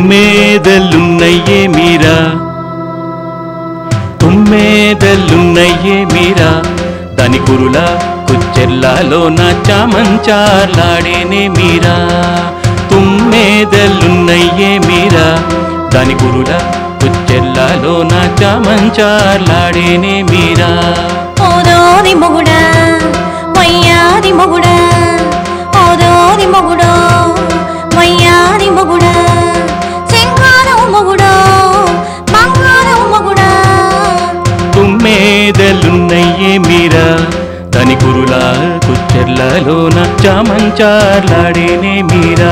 తుమ్మేదలున్నయ్యే మీరా తుమ్మేదలున్నయ్యే మీరా దాని కురుల కుచ్చెల్లాలో నా చామంచార్లాడేనే మీరా తుమ్మేదలున్నయ్యే మీరా దాని కురుల కుచ్చెల్లాలో నా చామంచార్లాడేనే మీరా ఓదోది మొగుడా వయ్యాది మొగుడా ఓదోది మొగుడో వయ్యాది మొగుడా సింగారం మొగుడో బంగారం మొగుడా తుమ్మేదలున్నయ్యే మీరా దాని కురుల కుచ్చెల్లాలో నా చామంచార్లాడేనే మీరా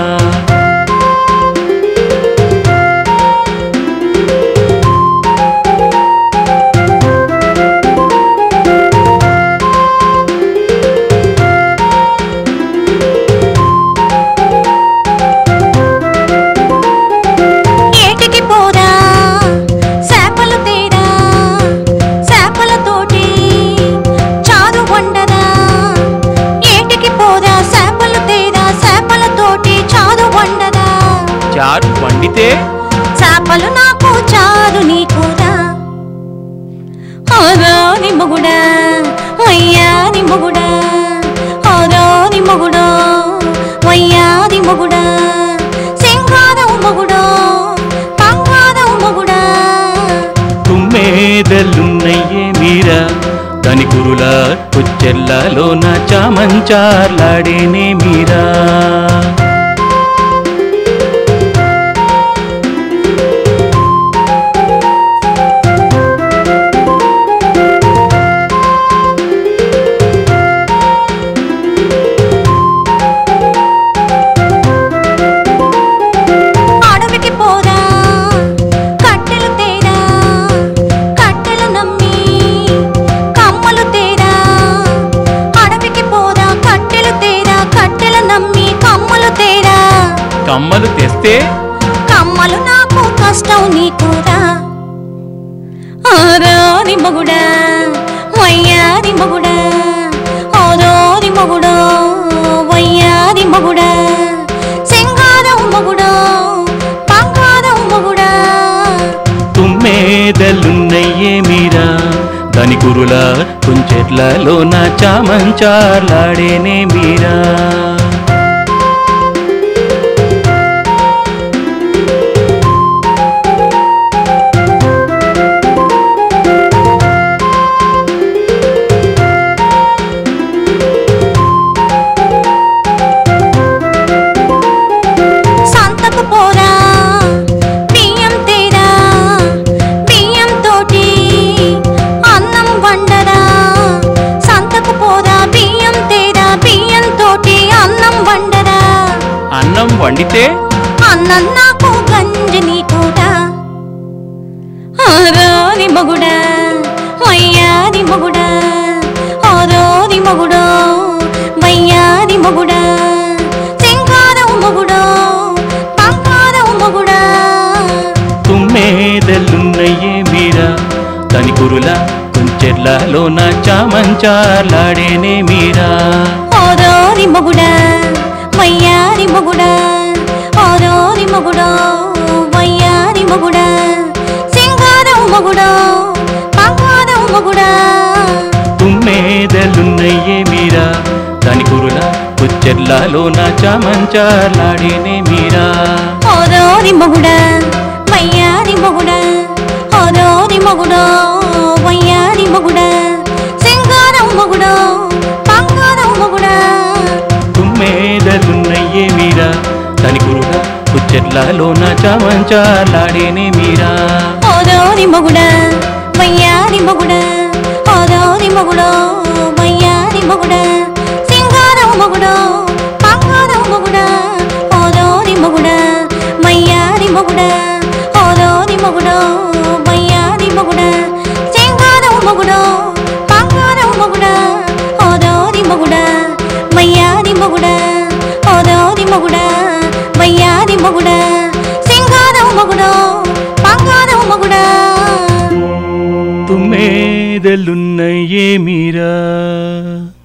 ఏటికి పోరా చేపలు తేరా చేపలతోటి చారు వండరా ఏటికి పోరా చేపలు తేరా చేపలతోటి చారు వండరా చారు వండితే చేపలు నాకు చారు నీకురా ఓరో నిమ్మగుడా వయ్యాది మొగుడా ఓరో నిమ్మగుడో వయ్యాది మొగుడా సింగారం మొగుడో బంగారం మొగుడా తుమ్మేదలున్నయ్యే మీరా దాని కురుల కుచ్చెల్లాలో నా చామంచార్లాడేనే మీరా అడవికి పోరా కట్టెలు తేరా కట్టెలు నమ్మి కమ్మలు తేరా అడవికి పోరా కట్టెలు తేరా కట్టెలు నమ్మి కమ్మలు తేరా కమ్మలు తెస్తే కమ్మలు నాకు కష్టం నీకురా ఓరోరి మొగుడా వయ్యారి మొగుడా ఓరోరి మొగుడో వయ్యారి మొగుడా సింగారం మొగుడో బంగారం మొగుడా తుమ్మేదలున్నయ్యే మీరా దాని కురుల కుంచెట్లలో నా చామంచార్లాడేనే మీరా సంతకు పోరా బియ్యం తేరా బియ్యం తోటి అన్నం వండరా సంతకు పోరా బియ్యం తేరా బియ్యం తోటి అన్నం వండరా అన్నం వండితే అన్నం నాకు గంజి నీకుడా ఓరోరి మొగుడా వయ్యారి మొగుడా ఓరోరి మొగుడో వయ్యారి మొగుడా సింగారం మొగుడో బంగారం మొగుడా తుమ్మేదలున్నయ్యే మీరా దాని కురుల కుంచెట్లలో నా చామంచార్లాడేనే మీరా ఓరోరి మొగుడా వయ్యారి మొగుడా ఓరోరి మొగుడో వయ్యారి మొగుడా సింగారం మొగుడో బంగారం మొగుడా తుమ్మేదలున్నయ్యే మీరా దాని కురుల కుచ్చెర్లలో నా చామంచార్లాడేనే మీరా ఓరోరి మొగుడా వయ్యారి మొగుడా ఓరోరి మొగుడో వయ్యారి మొగుడా సింగారం మొగుడో బంగారం మొగుడా తుమ్మేదలున్నయ్యే మీరా దాని కురుల కుచ్చెర్లలో నా చామంచార్లాడేనే మీరా ఓరోరి మొగుడా వయ్యారి మొగుడా ఓరోరి మొగుడో వయ్యారి మొగుడా సింగారం మొగుడో బంగారం మొగుడా ఓరోరి మొగుడా వయ్యారి మొగుడా ఓరోరి మొగుడో వయ్యారి మొగుడా సింగారం మొగుడో బంగారం మొగుడా ఓరోరి మొగుడా వయ్యారి మొగుడా ఓరోరి మొగుడా వయ్యారి మొగుడా సింగారం మొగుడో బంగారం మొగుడా తుమ్మేదలున్నయ్యే మీరా